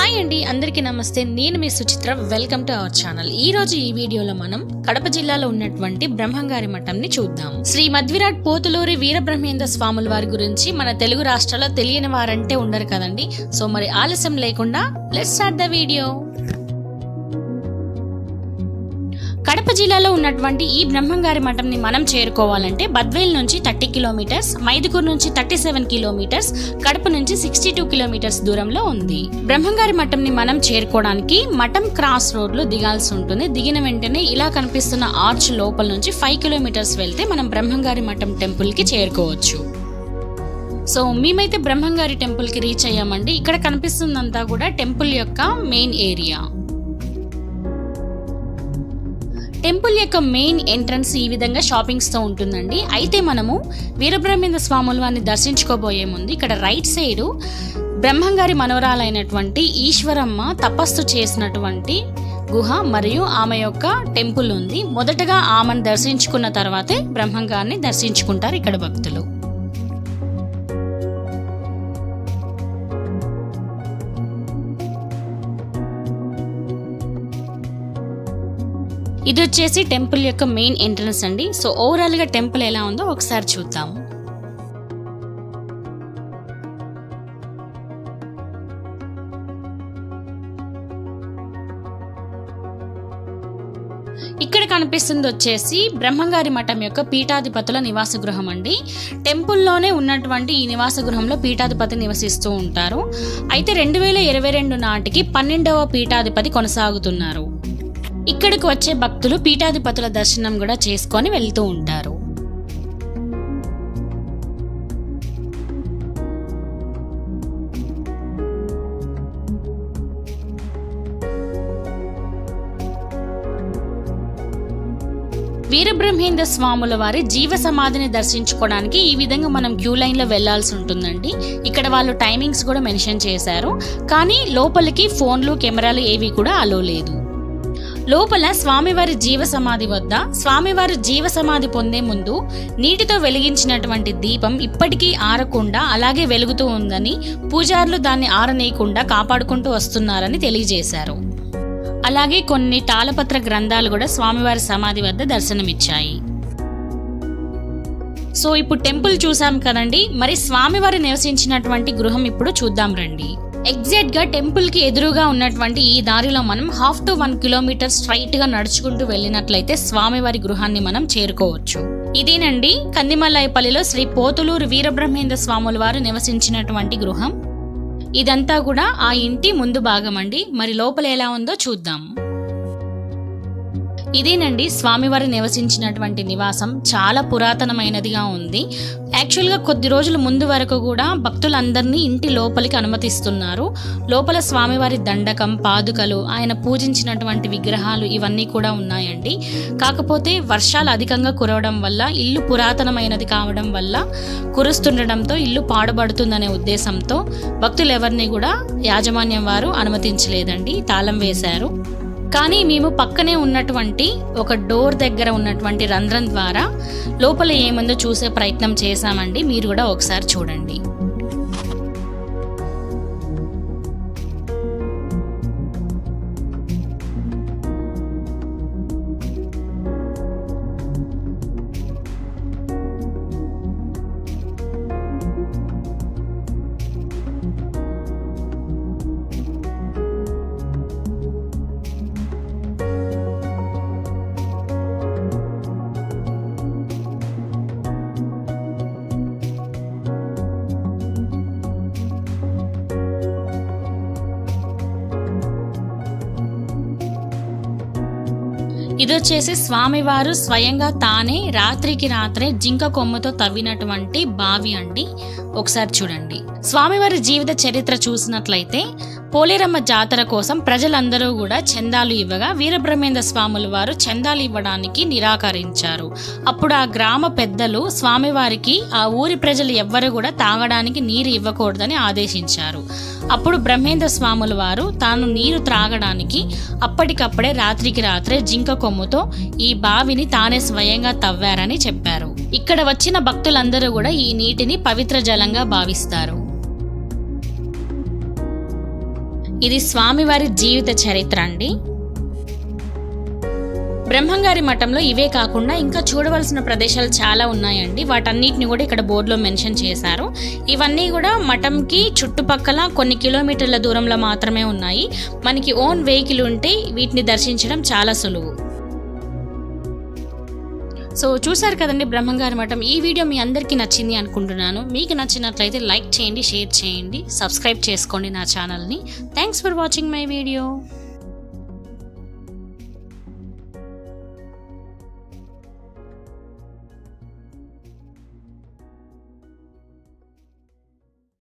hi అండి అందరికీ నమస్తే నేను మీ Suchitra welcome to our channel ఈ రోజు ఈ వీడియోలో మనం కడప జిల్లాలో ఉన్నటువంటి బ్రహ్మంగారి మఠంని చూద్దాం శ్రీ మధ్విరాట్ పోతులూరి వీరబ్రహ్మేంద్ర స్వాముల వారి గురించి మన తెలుగు రాష్ట్రాల్లో తెలియని వారంటే ఉండరు కదండి సో మరి ఆలస్యం లేకుండా let's start the video Kadapa జిల్లాలో ఉన్నటువంటి ఈ బ్రహ్మంగారి మఠంని మనం చేరుకోవాలంటే బద్వేల్ నుంచి థర్టీ కిలోమీటర్స్ మైదుకూరు నుంచి థర్టీ సెవెన్ కిలోమీటర్స్ కడప నుంచి సిక్స్టీ టూ కిలోమీటర్స్ దూరంలో ఉంది బ్రహ్మంగారి మఠంని మనం చేరుకోవడానికి మఠం క్రాస్ రోడ్ లో దిగాల్సి ఉంటుంది దిగిన వెంటనే ఇలా కనిపిస్తున్న ఆర్చ్ లోపల నుంచి ఫైవ్ కిలోమీటర్స్ వెళ్తే మనం బ్రహ్మంగారి మఠం టెంపుల్ కి చేరుకోవచ్చు సో మేమైతే బ్రహ్మంగారి టెంపుల్ కి రీచ్ అయ్యామండి ఇక్కడ కనిపిస్తుందంతా కూడా టెంపుల్ యొక్క మెయిన్ ఏరియా టెంపుల్ యొక్క మెయిన్ ఎంట్రన్స్ ఈ విధంగా షాపింగ్స్ తో ఉంటుందండి అయితే మనము వీరబ్రహ్మేంద్ర స్వాముల వారిని దర్శించుకోబోయే ముందు ఇక్కడ రైట్ సైడ్ బ్రహ్మంగారి మనవరాలైనటువంటి ఈశ్వరమ్మ తపస్సు చేసినటువంటి గుహ మరియు ఆమె యొక్క టెంపుల్ ఉంది మొదటగా ఆమెను దర్శించుకున్న తర్వాతే బ్రహ్మంగారిని దర్శించుకుంటారు ఇక్కడ భక్తులు ఇది వచ్చేసి టెంపుల్ యొక్క మెయిన్ ఎంట్రన్స్ అండి సో ఓవరాల్ గా టెంపుల్ ఎలా ఉందో ఒకసారి చూద్దాం ఇక్కడ కనిపిస్తుంది వచ్చేసి బ్రహ్మంగారి మఠం యొక్క పీఠాధిపతుల నివాస గృహం అండి టెంపుల్లోనే ఉన్నటువంటి ఈ నివాస గృహంలో పీఠాధిపతి నివసిస్తూ ఉంటారు అయితే రెండు వేల ఇరవై రెండు నాటికి పన్నెండవ పీఠాధిపతి కొనసాగుతున్నారు ఇక్కడికి వచ్చే భక్తులు పీఠాధిపతుల దర్శనం కూడా చేసుకొని వెళ్తూ ఉంటారు వీరబ్రహ్మేంద్ర స్వాముల వారి జీవ సమాధిని దర్శించుకోవడానికి ఈ విధంగా మనం క్యూ లైన్ లో వెళ్లాల్సి ఉంటుందండి ఇక్కడ వాళ్ళు టైమింగ్స్ కూడా మెన్షన్ చేశారు కానీ లోపలికి ఫోన్లు కెమెరాలు ఏవి కూడా అలో లేదు లోపల స్వామివారి జీవ సమాధి వద్ద స్వామివారి జీవ సమాధి పొందే ముందు నీటితో వెలిగించినటువంటి దీపం ఇప్పటికీ ఆరకుండా అలాగే వెలుగుతూ ఉందని పూజారులు దాన్ని ఆరనేయకుండా కాపాడుకుంటూ వస్తున్నారని తెలియజేశారు అలాగే కొన్ని తాళపత్ర గ్రంథాలు కూడా స్వామివారి సమాధి వద్ద దర్శనమిచ్చాయి సో ఇప్పుడు టెంపుల్ చూసాం కదండి మరి స్వామివారి నివసించినటువంటి గృహం ఇప్పుడు చూద్దాం రండి ఎగ్జాక్ట్ గా టెంపుల్ కి ఎదురుగా ఉన్నటువంటి ఈ దారిలో మనం half to one kilometre straight గా నడుచుకుంటూ వెళ్ళినట్లయితే స్వామివారి గృహాన్ని మనం చేరుకోవచ్చు ఇదేనండి కందిమల్లాయపల్లిలో శ్రీ పోతులూరు వీరబ్రహ్మేంద్ర స్వాముల వారు నివసించినటువంటి గృహం ఇదంతా కూడా ఆ ఇంటి ముందు భాగం అండి మరి లోపల ఎలా ఉందో చూద్దాం ఇదేనండి స్వామివారి నివసించినటువంటి నివాసం చాలా పురాతనమైనదిగా ఉంది యాక్చువల్గా కొద్ది రోజుల ముందు వరకు కూడా భక్తులందరినీ ఇంటి లోపలికి అనుమతిస్తున్నారు లోపల స్వామివారి దండకం పాదుకలు ఆయన పూజించినటువంటి విగ్రహాలు ఇవన్నీ కూడా ఉన్నాయండి కాకపోతే వర్షాలు అధికంగా కురవడం వల్ల ఇల్లు పురాతనమైనది కావడం వల్ల కురుస్తుండటంతో ఇల్లు పాడుబడుతుందనే ఉద్దేశంతో భక్తులు ఎవరిని కూడా యాజమాన్యం వారు అనుమతించలేదండి తాళం వేశారు కానీ మేము పక్కనే ఉన్నటువంటి ఒక డోర్ దగ్గర ఉన్నటువంటి రంధ్రం ద్వారా లోపల ఏముందో చూసే ప్రయత్నం చేశామండి మీరు కూడా ఒకసారి చూడండి ఇది వచ్చేసి స్వామివారు స్వయంగా తానే రాత్రికి రాత్రే జింక కొమ్ముతో తవ్వినటువంటి బావి అండి ఒకసారి చూడండి స్వామివారి జీవిత చరిత్ర చూసినట్లయితే పోలేరమ్మ జాతర కోసం ప్రజలందరూ కూడా చందాలు ఇవ్వగా వీరబ్రహ్మేంద్ర స్వాముల వారు చందాలు ఇవ్వడానికి నిరాకరించారు అప్పుడు ఆ గ్రామ పెద్దలు స్వామివారికి ఆ ఊరి ప్రజలు ఎవ్వరు కూడా తాగడానికి నీరు ఇవ్వకూడదని ఆదేశించారు అప్పుడు బ్రహ్మేంద్ర స్వాముల వారు తాను నీరు త్రాగడానికి అప్పటికప్పుడే రాత్రికి రాత్రే జింక కొమ్ముతో ఈ బావిని తానే స్వయంగా తవ్వారని చెప్పారు ఇక్కడ వచ్చిన భక్తులందరూ కూడా ఈ నీటిని పవిత్ర జలంగా భావిస్తారు ఇది స్వామివారి జీవిత చరిత్ర అండి బ్రహ్మంగారి మఠంలో ఇవే కాకుండా ఇంకా చూడవలసిన ప్రదేశాలు చాలా ఉన్నాయండి వాటన్నిటిని కూడా ఇక్కడ బోర్డులో మెన్షన్ చేశారు ఇవన్నీ కూడా మఠంకి చుట్టుపక్కల కొన్ని కిలోమీటర్ల దూరంలో మాత్రమే ఉన్నాయి మనకి ఓన్ వెహికల్ ఉంటే వీటిని దర్శించడం చాలా సులువు సో చూసారు కదండి బ్రహ్మంగారి మఠం ఈ వీడియో మీ అందరికీ నచ్చింది అనుకుంటున్నాను మీకు నచ్చినట్లయితే లైక్ చేయండి షేర్ చేయండి సబ్స్క్రైబ్ చేసుకోండి నా ఛానల్ని thanks for watching my video